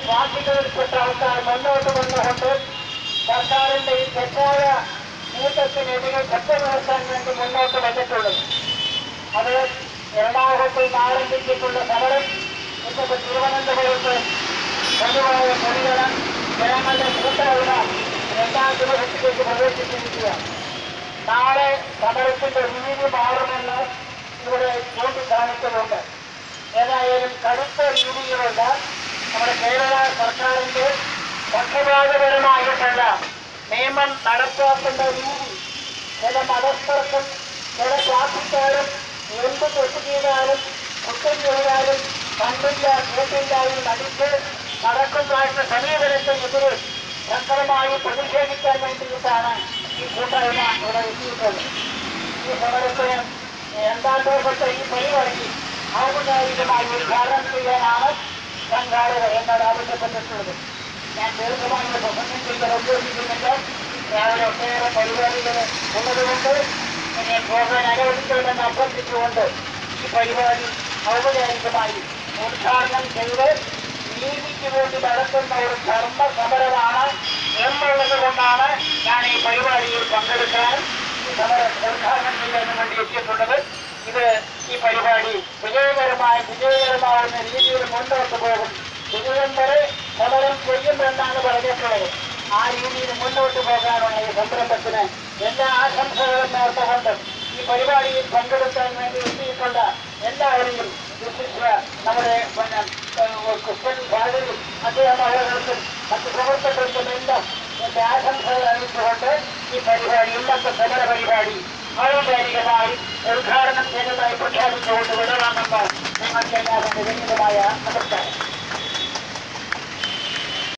പാർട്ടികളിൽപ്പെട്ട ആൾക്കാർ മുന്നോട്ട് വന്നുകൊണ്ട് സർക്കാരിന്റെ ഈ തെറ്റായ നീക്കത്തിനെതിരെ ശക്തമാക്കാൻ വേണ്ടി മുന്നോട്ട് വന്നിട്ടുള്ളത് അത് എറണാകുളത്ത് നിന്ന് ആരംഭിച്ചിട്ടുള്ള സമരം ഇന്നിപ്പോ തിരുവനന്തപുരത്ത് പൊതുവായ പൊടികള ജനങ്ങളുടെ കൂട്ടായ്മ രണ്ടാം ദിവസത്തിലേക്ക് പ്രവേശിച്ചിരിക്കുക നാളെ സമരത്തിന്റെ രീതി മാറുമെന്ന് ഇവിടെ ചൂണ്ടിക്കാണിക്കുന്നുണ്ട് ഏതായാലും കടുത്ത രീതിയിലുള്ള നമ്മുടെ കേരള സർക്കാരിന്റെ പക്ഷപാതപരമായിട്ടുള്ള നിയമം നടപ്പാക്കുന്ന രീതി ചില മതസ്ഥർക്കും ചില ക്ലാസിക്കാരും എന്ത് തെറ്റ് ചെയ്താലും കുറ്റം ചെയ്താലും കണ്ടില്ല കേട്ടില്ലായും നടിച്ച് നടക്കുന്നതായിട്ടുള്ള സമീപനത്തിനെതിരെ ശക്തമായി പ്രതിഷേധിക്കാൻ വേണ്ടിയിട്ടാണ് ഈ കൂട്ടായ്മ ഇവിടെ എത്തിയിട്ടുള്ളത് ഈ സമരത്തിന് രണ്ടാം ദിവസത്തെ ഈ പരിപാടി ഔപചാരികമായി ഉദ്ഘാടനം ചെയ്യാനാണ് സംഘാടകർ എന്നോട് ആവശ്യപ്പെട്ടിട്ടുള്ളത് ഞാൻ ദീർഘമായി പ്രസംഗം ചെയ്യാൻ ഉദ്ദേശിക്കുന്നില്ല രാവിലെ ഒട്ടേറെ പരിപാടികൾ ഉള്ളതുകൊണ്ട് എന്നെ പോകാൻ അനുവദിക്കണമെന്ന് അഭ്യർത്ഥിച്ചുകൊണ്ട് ഈ പരിപാടി ഔപചാരികമായി ഉദ്ഘാടനം ചെയ്ത് നീതിക്ക് വേണ്ടി നടത്തുന്ന ഒരു ധർമ്മ സമരമാണ് എന്നുള്ളത് കൊണ്ടാണ് ഞാൻ ഈ പരിപാടിയിൽ പങ്കെടുക്കാൻ ഈ സമരം ഉദ്ഘാടനം ചെയ്യാനും വേണ്ടി എത്തിയിട്ടുള്ളത് ഇത് ഈ പരിപാടി വിജയകരമായി വിജയകരമാവുന്ന രീതിയിൽ മുന്നോട്ട് പോകും വിജയം വരെ സമരം ചെയ്യുമെന്നാണ് പറഞ്ഞിട്ടുള്ളത് ആ രീതിയിൽ മുന്നോട്ട് പോകാനുള്ള ഈ സംരംഭത്തിന് എല്ലാ ആശംസകളും നേർന്നുകൊണ്ട് ഈ പരിപാടിയിൽ പങ്കെടുക്കാൻ വേണ്ടി എത്തിയിട്ടുള്ള എല്ലാവരെയും വിശിഷ്യ നമ്മുടെ പിന്നെ ഏഹ്, ക്രിസ്ത്യൻ ഫാദരും അദ്ദേഹം അവர்களுക്കും മറ്റ് സുഹൃത്തുക്കൾക്കും എല്ലാം എന്റെ ആശംസകൾ അറിയിച്ചുകൊണ്ട് ഈ പരിപാടി ഇന്നത്തെ സമര പരിപാടി ഔപചാരികമായി ഉദ്ഘാടനം ചെയ്തതായി പ്രഖ്യാപിച്ചുകൊണ്ട് വിടണമെന്ന് നിങ്ങൾക്ക് എല്ലാവരുടെ വിനീതമായ നമസ്കാരം